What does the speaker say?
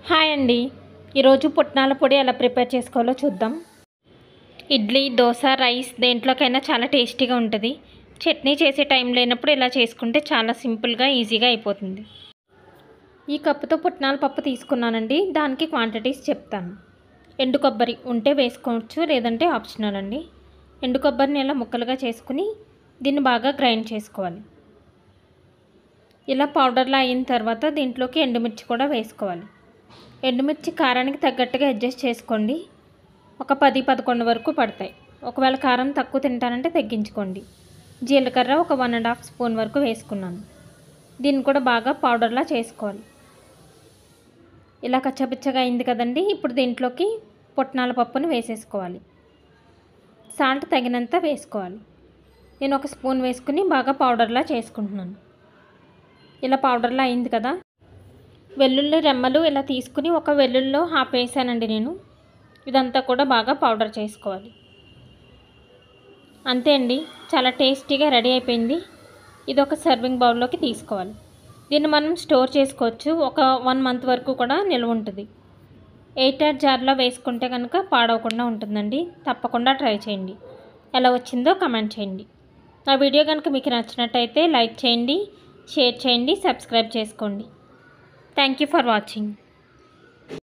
hi అండి ఈరోజు పుట్నాల పొడి ఎలా ప్రిపేర్ చేసుకోవాలో చూద్దాం ఇడ్లీ దోశ రైస్ దేంట్లోకైనా చాలా టేస్టీగా ఉంటుంది చట్నీ చేసే టైం లేనప్పుడు ఇలా చేసుకుంటే చాలా సింపుల్గా ఈజీగా అయిపోతుంది ఈ కప్పుతో పుట్నాల పప్పు తీసుకున్నానండి దానికి క్వాంటిటీస్ చెప్తాను ఎండు కొబ్బరి ఉంటే వేసుకోవచ్చు లేదంటే ఆప్షనల్ అండి ఎండు కొబ్బరిని ఇలా ముక్కలుగా చేసుకుని దీన్ని బాగా గ్రైండ్ చేసుకోవాలి ఇలా పౌడర్లా అయిన తర్వాత దీంట్లోకి ఎండుమిర్చి కూడా వేసుకోవాలి ఎండుమిర్చి కారానికి తగ్గట్టుగా అడ్జస్ట్ చేసుకోండి ఒక పది పదకొండు వరకు పడతాయి ఒకవేళ కారం తక్కువ తింటానంటే తగ్గించుకోండి జీలకర్ర ఒక వన్ అండ్ హాఫ్ స్పూన్ వరకు వేసుకున్నాను దీన్ని కూడా బాగా పౌడర్లా చేసుకోవాలి ఇలా కచ్చపిచ్చగా అయింది కదండి ఇప్పుడు దీంట్లోకి పుట్నాల పప్పుని వేసేసుకోవాలి సాల్ట్ తగినంత వేసుకోవాలి నేను ఒక స్పూన్ వేసుకుని బాగా పౌడర్లా చేసుకుంటున్నాను ఇలా పౌడర్లా అయింది కదా వెల్లుల్లి రెమ్మలు ఇలా తీసుకుని ఒక వెల్లుల్లో హాఫ్ వేసానండి నేను ఇదంతా కూడా బాగా పౌడర్ చేసుకోవాలి అంతే అండి చాలా టేస్టీగా రెడీ అయిపోయింది ఇది ఒక సర్వింగ్ బౌల్లోకి తీసుకోవాలి దీన్ని మనం స్టోర్ చేసుకోవచ్చు ఒక వన్ మంత్ వరకు కూడా నిల్వ ఉంటుంది ఎయిటర్ జార్లో వేసుకుంటే కనుక పాడవకుండా ఉంటుందండి తప్పకుండా ట్రై చేయండి ఎలా వచ్చిందో కమెంట్ చేయండి నా వీడియో కనుక మీకు నచ్చినట్టయితే లైక్ చేయండి షేర్ చేయండి సబ్స్క్రైబ్ చేసుకోండి థ్యాంక్ యూ ఫర్ వాచింగ్